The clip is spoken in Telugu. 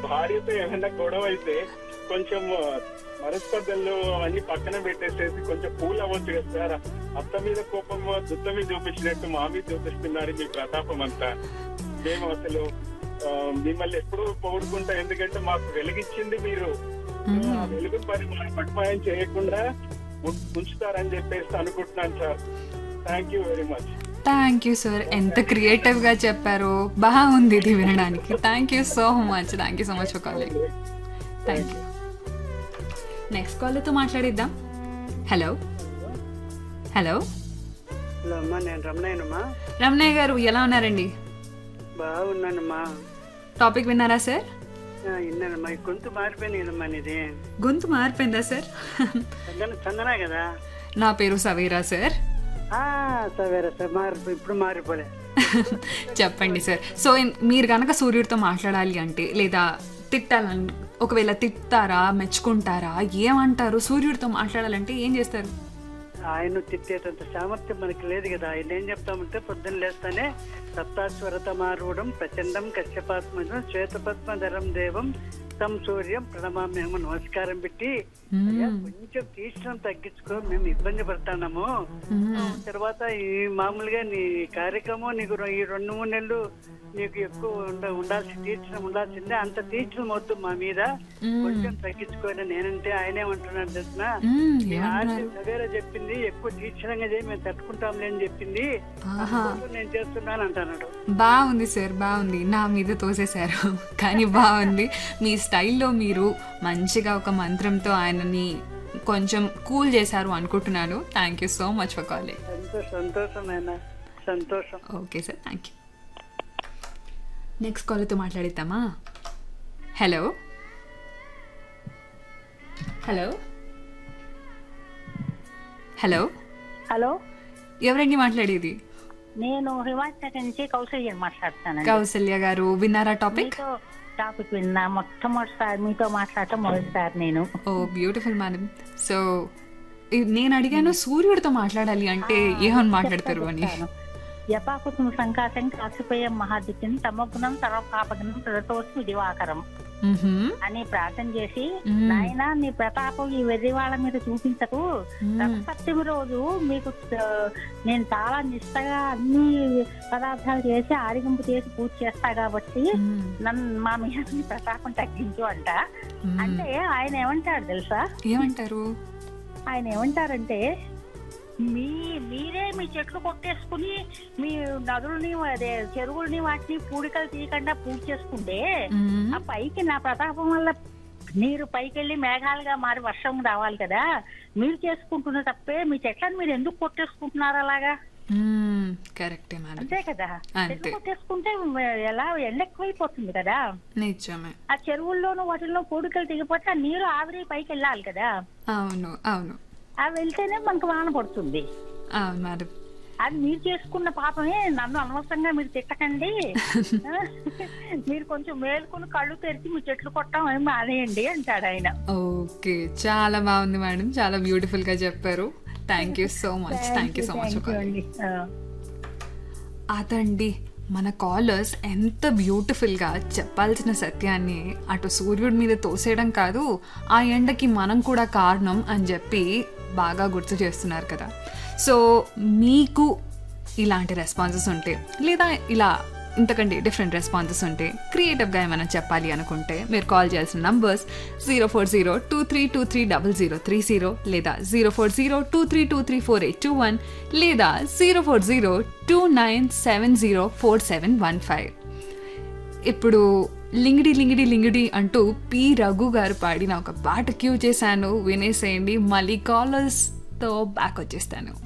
భార్యతో ఏమైనా గొడవ అయితే కొంచెం మనస్పర్ధలు అవన్నీ పక్కన పెట్టేసేసి కొంచెం కూల్ అవ్వచ్చు కదా సార్ అత్త మీద కోపం దుత్త మీద చూపించినట్టు మా మీద చూపిస్తున్నారు మీ ప్రతాపం అంతా మేము అసలు ఆ, మిమ్మల్ని ఎప్పుడూ పొగుడుకుంటా ఎందుకంటే మాకు వెలిగించింది మీరు ఆ వెలుగును మరి మన పట్టుపాయం చేయకుండా ఉం- ఉంచుతారని చెప్పేసి అనుకుంటున్నాను sir thank you very much thank you sir ఎంత క్రియేటివ్గా చెప్పారో బాగుంది ఇది వినడానికి thank you so much thank you so much for calling thank you next కాల్తో మాట్లాడిద్దాం హలో హలో హలో అమ్మా నేను రమణయ్యనమ్మా రమణయ్య గారు ఎలా ఉన్నారండి బాగున్నానమ్మా టాపిక్ విన్నారా సార్ ఆ, విన్నానమ్మా ఈ గొంతు మారిపోయినాదమ్మా నీది గొంతు మారిపోయిందా సార్ చందన చందనా కదా నా పేరు సవీరా సార్ ఆ, సవేరా సార్ మారి ఇప్పుడు మారిపోలే చెప్పండి సార్ సో ఇన్- మీరు కనుక సూర్యుడితో మాట్లాడాలి అంటే లేదా తిట్టాలని ఒకవేళ తిట్టారా మెచ్చుకుంటారా ఏమంటారు సూర్యుడితో మాట్లాడాలంటే ఏం చేస్తారు ఆయన తిట్టేటంత సామర్థ్యం మనకి లేదు కదా ఆయన ఏం చెప్తామంటే పొద్దున్న లేస్తానే సప్తాస్వరత మారువడం ప్రచండం కశ్యపాత్మజం శ్వేతపద్మధరం దేవం తం సూర్యం ప్రణమామ్యము నమస్కారం పెట్టి అయ్యా, కొంచెం తీర్చడం తగ్గించుకో మేము ఇబ్బంది పడుతున్నాము తర్వాత ఈ మామూలుగా నీ కార్యక్రమం నీకు రొ- ఈ రెండు మూడు నెలలు నీకు ఎక్కువ ఉండ ఉండాల్సి తీర్చడం ఉండాల్సిందే అంత తీర్చడం వద్దు మా మీద కొంచెం తగ్గించుకోవాలి నేనంటే ఆయన ఏమంటున్నాడు తెలిసిన మ్మ్, మీ ఏమన్నారు? ఆర్తి సవేరా చెప్పింది ఎక్కువ తీర్చడంగా చేయి మేము తట్టుకుంటాంలే అని చెప్పింది ఆహా. అందుకోసం నేను చేస్తున్నాను అంటున్నాడు బాగుంది సార్ బాగుంది నా మీద తోసేశారు కానీ బాగుంది మీ స్టైల్లో మీరు మంచిగా ఒక మంత్రంతో ఆయనని కొంచెం కూల్ చేశారు అనుకుంటున్నాను thank you so much for calling సంతోషం సంతోషం నాయన సంతోషం okay sir thank you next కాల్తో మాట్లాడిద్దామా హలో హలో హలో హలో ఎవరండి మాట్లాడేది నేను హిమాచల్ నుంచి కౌశల్యని మాట్లాడుతానండి కౌసల్య గారు విన్నారా టాపిక్ మీతో టాపిక్ విన్నా మొట్టమొదటిసారి మీతో మాట్లాడటం మొదటిసారి నేను ఓ బ్యూటిఫుల్ మేడం సో నేను అడిగాను సూర్యుడితో మాట్లాడాలి అంటే ఏమని మాట్లాడతారు అని జపాకుతుమ సంకాశం కాసిపోయం మహాదిత్యం తమగుణం సర్వపాపగుణం ప్రదతోస్మి దివాకరం మ్హమ్. అని ప్రార్థన చేసి మ్మ్. నాయన నీ ప్రతాపం ఈ వెర్రి వాళ్ళ మీద చూపించకు రథసప్తమి రోజు మీకు ఆ, నేను చాలా నిష్టగా అన్ని పదార్థాలు చేసి ఆరిగింపు చేసి పూజ చేస్తా కాబట్టి మ్మ్. నన్ను మా మీద నీ ప్రతాపం తగ్గించు అంట మ్మ్. అంటే ఆయన ఏమంటాడు తెలుసా ఏమంటారు ఆయన ఏమంటారంటే మీ మీరే మీ చెట్లు కొట్టేసుకుని మీ నదులని అదే చెరువుల్ని వాటిని పూడికలు తీయకుండా పూజ చేసుకుంటే మ్మ్. ఆ పైకి నా ప్రతాపం వల్ల నీరు పైకెళ్ళి మేఘాలుగా మారి వర్షం రావాలి కదా మీరు చేసుకుంటున్న తప్పే మీ చెట్లను మీరు ఎందుకు కొట్టేసుకుంటున్నారు అలాగా మ్మ్. కరెక్టే మేడం అంతే కదా అంతే. చెట్లు కొట్టేసుకుంటే ఎలా ఎండ ఎక్కువైపోతుంది కదా నిజమే ఆ చెరువుల్లోనూ వాటిల్లో పూడికలు దిగిపోతే ఆ నీరు ఆవిరి పైకి వెళ్ళాలి కదా అవును అవును ఆ వెళ్తేనే మనకు వాన పడుతుంది అవును మేడం అది మీరు చేసుకున్న పాపమే నన్ను అనవసరంగా మీరు తిట్టకండి మీరు కొంచెం మేలుకుని కళ్ళు తెరిచి మీ చెట్లు కొట్టడం ఏమి మానేయండి అంటాడు ఆయన ఓకే చాలా బాగుంది మేడం చాలా బ్యూటిఫుల్ గా చెప్పారు thank you so much thank you so much Thank you అండి ఆ. అదండి మన కాలర్స్ ఎంత బ్యూటిఫుల్గా చెప్పాల్సిన సత్యాన్ని అటు సూర్యుడి మీద తోసేయడం కాదు ఆ ఎండకి మనం కూడా కారణం అని చెప్పి బాగా గుర్తు చేస్తున్నారు కదా సో మీకు ఇలాంటి రెస్పాన్సెస్ ఉంటే లేదా ఇలా ఇంతకంటే డిఫరెంట్ రెస్పాన్సెస్ ఉంటే క్రియేటివ్గా ఏమైనా చెప్పాలి అనుకుంటే మీరు కాల్ చేయాల్సిన numbers zero four zero two three two three double zero three zero లేదా zero four zero two three two three four eight two one లేదా zero four zero two nine seven zero four seven one five ఇప్పుడు లింగిడి లింగిడి లింగిడి అంటూ పి రఘు గారు పాడిన ఒక పాట క్యూ చేశాను వినేసేయండి మళ్ళీ కాలర్స్తో బ్యాక్ వచ్చేస్తాను